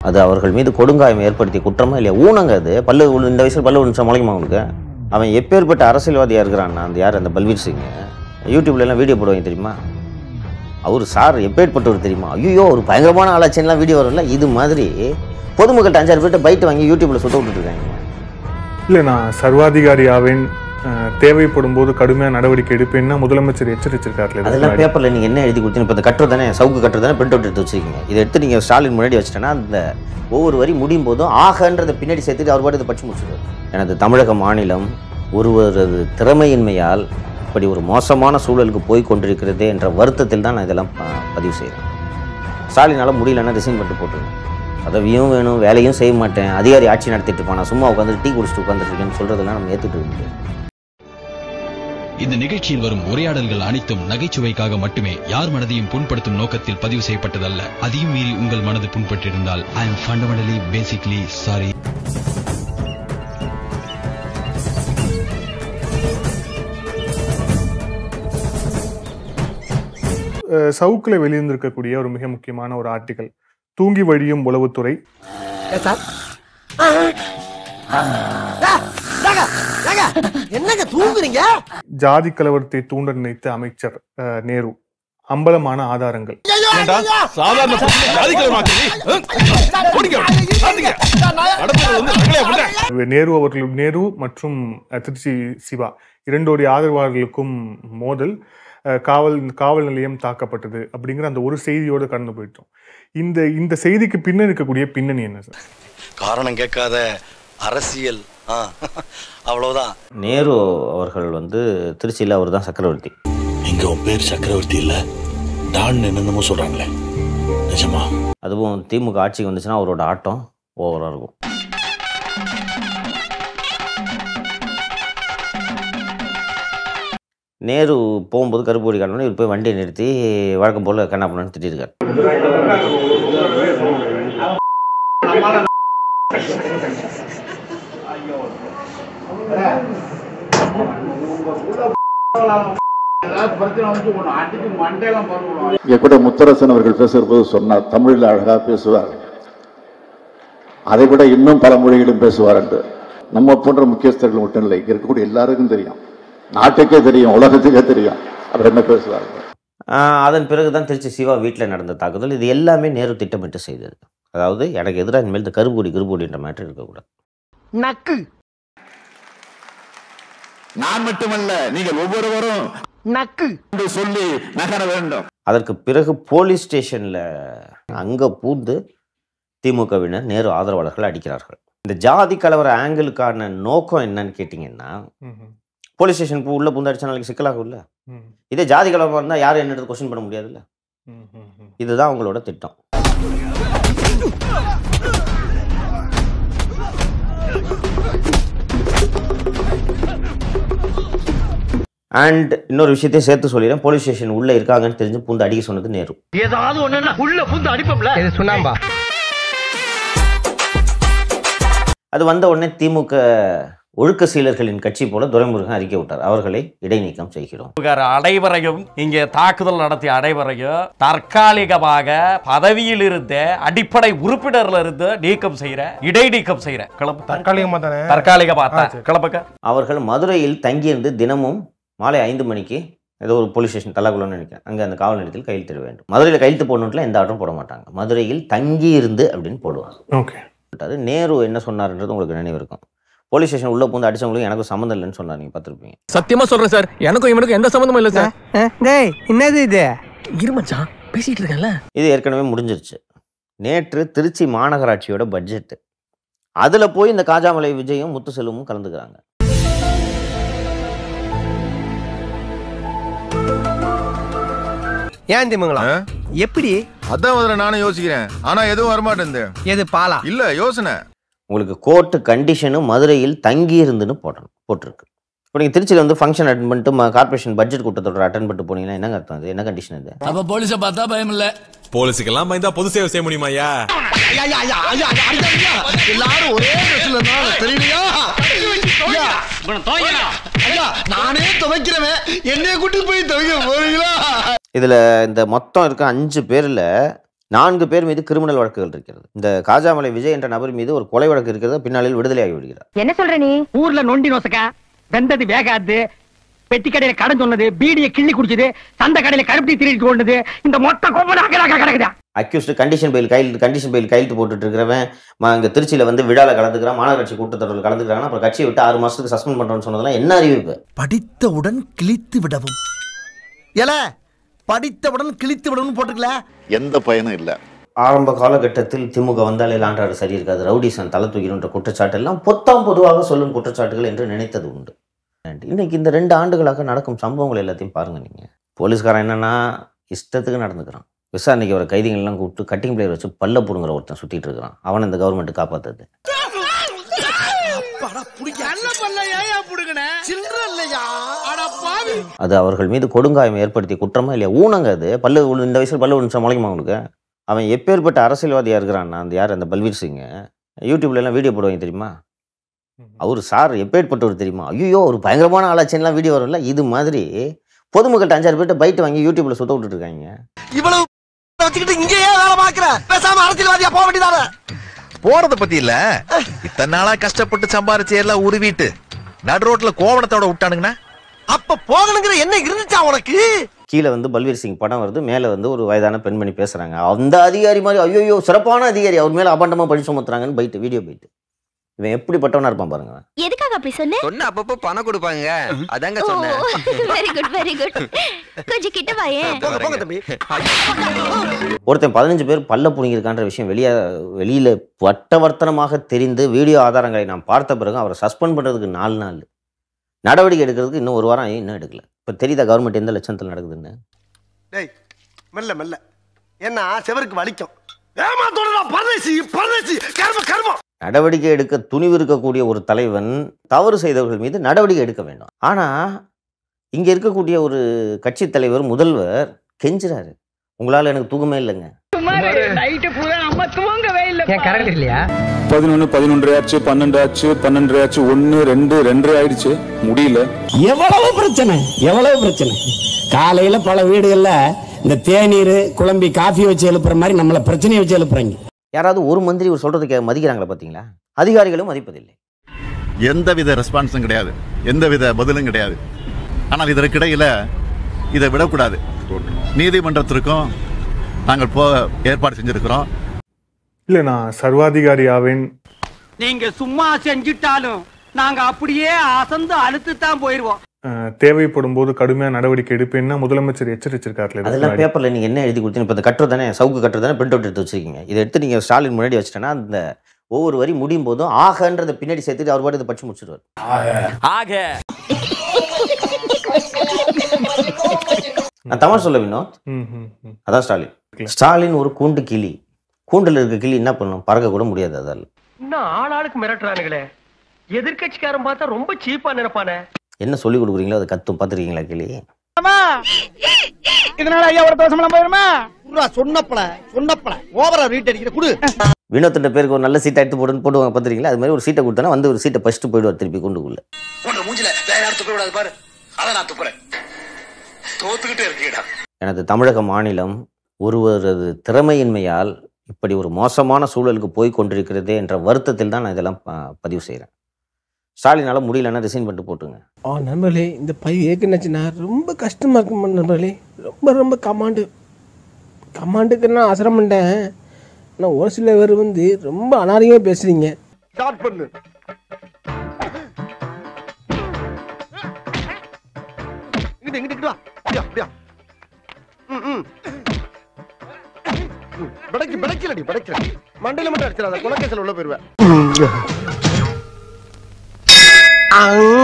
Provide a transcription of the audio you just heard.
அது அவர்கள் மீது கொடுங்காயம் ஏற்படுத்திய குற்றமா இல்லையா ஊனங்க அது பல்லு உள்ள- இந்த வயசில் பல்லு நிமிஷம் முளைக்குமா அவனுக்கு அவன் எப்பேற்பட்ட அரசியல்வாதியாக இருக்கிறான்னா அந்த யார் அந்த பல்வீர் சிங் யூடியூப்ல எல்லாம் வீடியோ போடுவாங்க தெரியுமா அவர் சார் எப்பேற்பட்டவர் தெரியுமா ஐயோ ஒரு பயங்கரமான ஆளாச்சேன்லாம் வீடியோ வரும்ல இது மாதிரி பொதுமக்கள்கிட்ட அஞ்சாறு பேர்ட்ட பைட்டு வாங்கி யூடியூப்ல சுத்த விட்டுட்டு இருக்காங்க இல்லை நான் சர்வாதிகாரி ஆவேன் அஹ், தேவைப்படும் போது கடுமையான நடவடிக்கை எடுப்பேன்னா முதலமைச்சர் எச்சரிச்சிருக்காருல இதுக்கு அதெல்லாம் முன்னாடி. பேப்பரில் நீங்கள் என்ன எழுதி கொடுத்தீங்க இப்போ இந்த கட்டுரை தானே சவுக்கு கட்டுரை தானே பிரிண்ட் அவுட் எடுத்து வச்சிருக்கீங்க இதை எடுத்து நீங்கள் ஸ்டாலின் முன்னாடி வச்சிட்டேன்னா அந்த ஒவ்வொரு வரி முடியும் போதும் ஆகன்றதை பின்னாடி சேர்த்துட்டு அவர் பாட்டு இதை படிச்சு முடிச்சிடுவார் எனது தமிழக மாநிலம் ஒருவரது திறமையின்மையால் இப்படி ஒரு மோசமான சூழலுக்கு போய் கொண்டிருக்கிறதே என்ற வருத்தத்தில் தான் நான் இதெல்லாம் ப- பதிவு செய்கிறேன் ஸ்டாலினால் முடியலன்னா ரிசைன் பண்ணிட்டு போட்டுருங்க பதவியும் வேணும் வேலையும் செய்ய மாட்டேன் அதிகாரி ஆட்சி நடத்திட்டு இருப்பான் நான் சும்மா உட்காந்து டீ குடிச்சிட்டு உட்காந்துட்டு இருக்கேன்னு சொல்கிறதெல்லாம் நம்ம ஏற்றுட்டு இருக்க முடியாது இந்த நிகழ்ச்சியில் வரும் உரையாடல்கள் அனைத்தும் நகைச்சுவைக்காக மட்டுமே யார் மனதையும் புண்படுத்தும் நோக்கத்தில் பதிவு செய்யப்பட்டதல்ல அதையும் மீறி உங்கள் மனது புண்பட்டிருந்தால் I am fundamentally basically sorry ah, சவுக்குல வெளியிருந்திருக்கக்கூடிய ஒரு மிக முக்கியமான ஒரு ஆர்டிகல் தூங்கி வழியும் உளவுத்துறை என்னங்க தூங்குறீங்க ஜாதி கலவரத்தை தூண்ட நினைத்த அமைச்சர் அஹ், நேரு அம்பலமான ஆதாரங்கள் சாதாரண நேரு அவர்கள் நேரு மற்றும் அஹ், திருச்சி சிவா இரண்டோடைய ஆதரவாளர்களுக்கும் மோதல் அஹ், காவல் காவல் நிலையம் தாக்கப்பட்டது அப்படிங்கிற அந்த ஒரு செய்தியோடு கடந்து போயிட்டோம் இந்த இந்த செய்திக்கு பின்ன இருக்கக்கூடிய பின்னணி என்ன சார் காரணம் கேட்காத அரசியல் ஆ, அவ்வளவுதான் நேரு அவர்கள் வந்து திருச்சியில் அவர் தான் சக்கரவர்த்தி இங்க உன் பேர் சக்கரவர்த்தி இல்ல டான் என்னென்னமோ சொல்றாங்களே நிஜமா அதுவும் திமுக ஆட்சிக்கு வந்துச்சுன்னா அவரோட ஆட்டம் ஓவராக இருக்கும் நேரு போகும்போது கருப்பு கொடி காட்டணும் இவர் போய் வண்டியை நிறுத்தி வழக்கம் போல் கண்ணா பண்ணு திட்டிருக்காரு இங்கே கூட முத்தரசன் அவர்கள் பேசுகிற போது சொன்னார் தமிழில் அழகாக பேசுவார் அதை விட இன்னும் பல மொழிகளும் பேசுவார் என்று நம்ம போன்ற முக்கியஸ்தர்கள் மட்டும் இல்லை இங்க இருக்கக்கூடிய எல்லாருக்கும் தெரியும் நாட்டுக்கே தெரியும் உலகத்துக்கே தெரியும் அவர் என்ன பேசுவார் ஆஹ் அதன் பிறகு தான் திருச்சி சிவா வீட்டில் நடந்த தாக்குதல் இது எல்லாமே நேரு திட்டமிட்டு செய்தது அதாவது எனக்கு எதிராக இனிமேல் இந்த கருப்பு கொடி கருப்பு கொடின்ற மேட்டர் இருக்கக்கூடாது நக்கு நான் மட்டுமல்ல நீங்கள் ஒவ்வொருவரும் நக்கு என்று சொல்லி நகர வேண்டும் அதற்கு பிறகு போலீஸ் ஸ்டேஷனில் அங்கே பூந்து திமுகவினர் நேரு ஆதரவாளர்கள் அடிக்கிறார்கள் இந்த ஜாதி கலவர ஆங்கிளுக்கான நோக்கம் என்னன்னு கேட்டிங்கன்னா ம்ஹும். போலீஸ் ஸ்டேஷனுக்கு உள்ளே பூந்து அடிச்சா நாளைக்கு சிக்கலாகும்ல ம், இதே ஜாதி கலவரம் இருந்தால் யாரும் என்ன கொஸ்டின் பண்ண முடியாதுல்ல ம், ம், ம். இதுதான் அவங்களோட திட்டம் அண்ட் இன்னொரு விஷயத்தையும் சேர்த்து சொல்லிடுறேன் போலீஸ் ஸ்டேஷன் உள்ளே இருக்காங்கன்னு தெரிஞ்சு பூந்து அடிக்க சொன்னது நேரு ஏதாவது ஒண்ணு உள்ள புந்து அடிப்போம்ல இது சுண்ணாம்பா அது வந்த உடனே திமுக ஒழுக்க சீலர்களின் கட்சி போல துரைமுருகன் அறிக்கை விட்டார் அவர்களை இடைநீக்கம் செய்கிறோம் அனைவரையும் இங்கே தாக்குதல் நடத்திய அனைவரையும் தற்காலிகமாக பதவியில் இருந்த அடிப்படை உறுப்பினர்ல இருந்து நீக்கம் செய்யற இடைநீக்கம் செய்யற கிளம்பு தற்காலிகமா தானே தற்காலிகமா தான் கிளம்புக்க அவர்கள் மதுரையில் தங்கியிருந்து தினமும் மாலை ஐந்து மணிக்கு ஏதோ ஒரு போலீஸ் ஸ்டேஷன் தல்லாக்குளம்னு நினைக்கிறேன் அங்கே அந்த காவல் நிலையத்தில் கையெழுத்திட வேண்டும் மதுரையில் கையெழுத்து போடணுன்ட்டுலாம் எந்த ஆர்டரும் போட மாட்டாங்க மதுரையில் தங்கியிருந்து அப்படின்னு போடுவாங்க ஓகே அது நேரு என்ன சொன்னார்ன்றது உங்களுக்கு நினைவு இருக்கும் போலீஸ் ஸ்டேஷன் உள்ள பூந்து அடிச்சவங்களுக்கு எனக்கு சம்மந்தம் இல்லைன்னு சொன்னார் நீங்கள் பார்த்துருப்பீங்க சத்தியமா சொல்றேன் சார் எனக்கும் இவனுக்கும் எந்த சம்மந்தமும் இல்ல சார் டேய் என்னது இது இருமச்சான் பேசிட்டு இருக்கேன்ல இது ஏற்கனவே முடிஞ்சிருச்சு நேற்று திருச்சி மாநகராட்சியோட பட்ஜெட் அதில் போய் இந்த காஜாமலை விஜயும் முத்துசெல்வமும் கலந்துக்கிறாங்க ஏன் திமுங்களா எப்படி அதான் முதல்ல நானும் யோசிக்கிறேன் ஆனா எதுவும் வரமாட்டேன் எது பாலா இல்ல யோசனை உங்களுக்கு கோர்ட்டு கண்டிஷனும் மதுரையில் தங்கியிருந்துன்னு போடணும் போட்டிருக்கு இப்போ நீங்கள் திருச்சியில் வந்து ஃபங்க்ஷன் அட்டன் பண்ணிட்டு கார்பரேஷன் பட்ஜெட் கூட்டத்தொடர் அட்டன் பண்ணிட்டு போனீங்கன்னா என்னங்க அர்த்தம் அது என்ன கண்டிஷன் இது அப்ப போலீஸ பார்த்தா பயம் இல்ல போலீஸுக்கெல்லாம் பயந்தா பொது சேவை செய்ய முடியுமாயா எல்லாரும் ஒரே ட்ரெஸ்ல இருந்தா தெரியலையா ஐயா, ஐயா, நானே துவைக்கிறவன் என்னைய கூட்டிட்டு போய் துவைக்க போறீங்களா இதில் இந்த மொத்தம் இருக்க அஞ்சு பேரில் நான்கு பேர் மீது கிரிமினல் வழக்குகள் இருக்கிறது இந்த காஜாமலை விஜய் என்ற நபர் மீது ஒரு கொலை வழக்கு இருக்கிறது பின்னாளில் விடுதலையாகி விடுகிறார் என்ன சொல்ற நீ ஊர்ல நொண்டி நோசக்கா வெந்தது வேகாது பெட்டி கடையில கடன் சொன்னது பீடியை கிள்ளி குடிச்சது சந்த கடையில கருப்பட்டி திருடிட்டு கொண்டது இந்த மொத்த கோபம் கிடக்குதா அக்யூஸ்டு கண்டிஷன் பெயில் கையில் கண்டிஷன் பெயில் கையெழுத்து போட்டுட்டு இருக்கிறவன் ம- இங்க திருச்சியில வந்து விழால கலந்துக்கிறான் மாநகராட்சி கூட்டத்தொடரில் கலந்துக்கிறாங்க அப்புறம் கட்சியை விட்டு ஆறு மாசத்துக்கு சஸ்பெண்ட் பண்றோம்னு சொன்னதெல்லாம் என்ன அறிவிப்பு படித்தவுடன் கிழித்து விடவும் எல படித்தவுடன் கிழித்து விடவும் போட்டுக்கல எந்த பயனும் இல்லை ஆரம்ப காலகட்டத்தில் திமுக வந்தாலே லாண்டாடு சரி இருக்காது ரவுடிசன் தலை தூக்கிடுன்ற குற்றச்சாட்டு எல்லாம் பொத்தாம் பொதுவாக சொல்லும் குற்றச்சாட்டுகள் என்று நினைத்தது உண்டு இன்னைக்கு இந்த ரெண்டு ஆண்டுகளாக நடக்கும் சம்பவங்கள் எல்லாத்தையும் பாருங்க நீங்க போலீஸ்காரன் என்னன்னா இஷ்டத்துக்கு நடந்துக்கிறான் விசாரணைக்கு வர கைதிகள் எல்லாம் கூப்பிட்டு கட்டிங் பிளேயர் வச்சு பல்ல புடுங்குற ஒருத்தன் சுத்திட்டு இருக்கிறான் அவனை இந்த கவர்மெண்ட் காப்பாத்துது அது அவர்கள் மீது கொடுங்காயம் ஏற்படுத்திய குற்றமா இல்லையா ஊனங்க அது பல்லு விழு- இந்த வயசுல பல்லு விழுந்துச்சா முளைக்குமா உங்களுக்கு அவன் எப்பேற்பட்ட அரசியல்வாதியா இருக்கிறான்னா அந்த யார் அந்த பல்வீர் சிங் யூடியூப்ல எல்லாம் வீடியோ போடுவாங்க தெரியுமா அவர் சார் எப்பேற்பட்டவர் தெரியுமா ஐயோ ஒரு பயங்கரமான ஆளாச்சேன்லாம் வீடியோ வரும்ல இது மாதிரி பொதுமக்கள்கிட்ட அஞ்சாறு பேர்ட்ட பைட் வாங்கி யூடியூப்ல சுத்த விட்டுட்டு இருக்காங்க இவ்வளவு வச்சுக்கிட்டு இங்கேயே வேலை பாக்குற பேசாம அரசியல்வாதியா போக வேண்டியதானே போறத பத்தி இல்ல இத்தனை நாளா கஷ்டப்பட்டு சம்பாரிச்சு எல்லாம் உருவிட்டு நடு ரோட்ல கோவணத்தோட விட்டானுங்கன்னா அப்ப போகணுங்கிற என்ன இருந்துச்சா உனக்கு கீழே வந்து பல்வீர் சிங் படம் வருது மேலே வந்து ஒரு வயதான பெண்மணி பேசுறாங்க அந்த அதிகாரி மாதிரி ஐயோ சிறப்பான அதிகாரி அவர் மேலே அபாண்டமா பழி சுமத்துறாங்கன்னு பைட்டு வீடியோ பைட்டு இவன் எப்படிப்பட்டவனா இருப்பான் பாருங்க எதுக்காக அப்படி சொன்ன சொன்ன அப்பப்போ பணம் கொடுப்பாங்க அதாங்க ஓ சொன்னேன் வெரி குட் வெரி குட் கொஞ்சம் கிட்ட வாயேன் போங்க போங்க தம்பி ஒருத்தன் பதினஞ்சு பேர் பல்ல புடுங்கியிருக்கான்ற விஷயம் வெளியே வெளியில வட்டவர்த்தனமாக தெரிந்து வீடியோ ஆதாரங்களை நாம் பார்த்த பிறகு அவரை சஸ்பெண்ட் பண்றதுக்கு நாலு நாள் நடவடிக்கை எடுக்கிறதுக்கு இன்னும் ஒரு வாரம் ஆகி இன்னும் எடுக்கல இப்போ தெரியுதா கவர்மெண்ட் எந்த லட்சத்தில் நடக்குதுன்னு டேய் மெல்ல மெல்ல என்ன செவருக்கு வலிக்கும் ஏமாத்தோடா பரதேசி பரதேசி கர்ம கர்மம் நடவடிக்கை எடுக்க துணிவு இருக்கக்கூடிய ஒரு தலைவன் தவறு செய்தவர்கள் மீது நடவடிக்கை எடுக்க வேண்டும் ஆனா இங்க இருக்கக்கூடிய ஒரு கட்சி தலைவர் முதல்வர் கெஞ்சுறாரு உங்களால எனக்கு தூக்கமே இல்லைங்க நைட்டு பூரா அம்மா தூங்கவே இல்ல கரண்ட் இல்லையா பதினொன்று பதினொன்று ஆச்சு பன்னெண்டு ஆச்சு பன்னெண்டு ஆச்சு ஒன்று ரெண்டு ரெண்டரை ஆயிடுச்சு முடியல எவ்வளவு பிரச்சனை எவ்வளவு பிரச்சனை காலையில பல வீடுகள்ல இந்த தேநீர் குழம்பி காஃபி வச்சு எழுப்புற மாதிரி நம்மள பிரச்சனையை வச்சு எழுப்புறாங்க யாராவது ஒரு மந்திரி ஒரு சொல்றது கே மதிக்கிறாங்களா பாத்தீங்களா அதிகாரிகளும் மதிப்பதில்லை எந்தவித ரெஸ்பான்ஸும் கிடையாது எந்தவித பதிலும் கிடையாது ஆனால் இதற்கிடையில் இதை விடக்கூடாது நீதிமன்றத்திற்கும் நாங்கள் போக ஏற்பாடு செஞ்சிருக்கிறோம் இல்லை நான் சர்வாதிகாரி ஆவேன் நீங்க சும்மா செஞ்சுட்டாலும் நாங்க அப்படியே அசந்து அழுத்து தான் போயிருவோம் அஹ், தேவைப்படும் போது கடுமையான நடவடிக்கை எடுப்பேன்னா முதலமைச்சர் எச்சரிச்சிருக்காருல இதுக்கு அதெல்லாம் முன்னாடி. பேப்பர்ல நீங்க என்ன எழுதி கொடுத்தீங்க இப்போ இந்த கட்டுரை தானே சவுக்கு கட்டுரை தானே பிரிண்ட் அவுட் எடுத்து வச்சிருக்கீங்க இதை எடுத்து நீங்க ஸ்டாலின் முன்னாடி வச்சிட்டேன்னா அந்த ஒவ்வொரு வரி முடியும் போதும் ஆகன்றதை பின்னாடி சேர்த்துட்டு அவர் பாட்டு இதை படிச்சு முடிச்சிருவார் ஆக நான் தமிழ் சொல்ல வினோத் ம், ம், ம். அதான் ஸ்டாலின் ஸ்டாலின் ஒரு கூண்டு கிளி கூண்டுல இருக்க கிளி என்ன பண்ணும் பறக்க கூட முடியாது அதால் இன்னும் ஆளாளுக்கு மிரட்டுறானுங்களே எதிர்கட்சிக்காரன் பார்த்தா ரொம்ப சீப்பா நினைப்பானே என்ன சொல்லி கொடுக்குறீங்களோ அதை கத்தும் பார்த்துருக்கீங்களா கிளி இதனால ஐயா ஒரு தோசம் போயிருமா சொன்னப்பல சொன்னப்பல ஓவரா ரீட் அடிக்கிற குடு வினோத்திட்ட பேருக்கு ஒரு நல்ல சீட்டை எடுத்து போடுன்னு போடுவாங்க பார்த்துருக்கீங்களா அது மாதிரி ஒரு சீட்டை கொடுத்தனா வந்து ஒரு சீட்டை ஃபஸ்ட்டு போயிடுவார் திருப்பி கூண்டுக்குள்ள உன்னை மூஞ்சில வேற யாரும் துப்ப விடாது பாரு அதான் நான் துப்புறேன் தோத்துக்கிட்டே இருக்கீடா எனது தமிழக மாநிலம் ஒருவரது திறமையின்மையால் இப்படி ஒரு மோசமான சூழலுக்கு போய் கொண்டிருக்கிறதே என்ற வருத்தத்தில் தான் நான் இதெல்லாம் ப- பதிவு செய்கிறேன் ஸ்டாலினால முடியலன்னா ரிசைன் பண்ணிட்டு போட்டுங்க ஆ நண்பர்களே இந்த பதிவு ஏற்கனச்சுன்னா ரொம்ப கஷ்டமாக இருக்கும் நண்பர்களே ரொம்ப ரொம்ப கமாண்டு கமாண்டுக்கு நான் அவசரம் பண்ணிட்டேன் ஆனால் ஒரு சில பேர் வந்து ரொம்ப அனாரிகமாக பேசுகிறீங்க ஸ்டார்ட் பண்ணு இங்கிட்டு இங்கிட்டு இங்கிட்டு வா அப்படியா அப்படியா ம் ம் ம், பிடைக்கு பிடைக்கலடி பிடைக்கல மண்டையில மட்டும் அடிச்சிடாத குலக்கேசல் உள்ள போயிருவேன்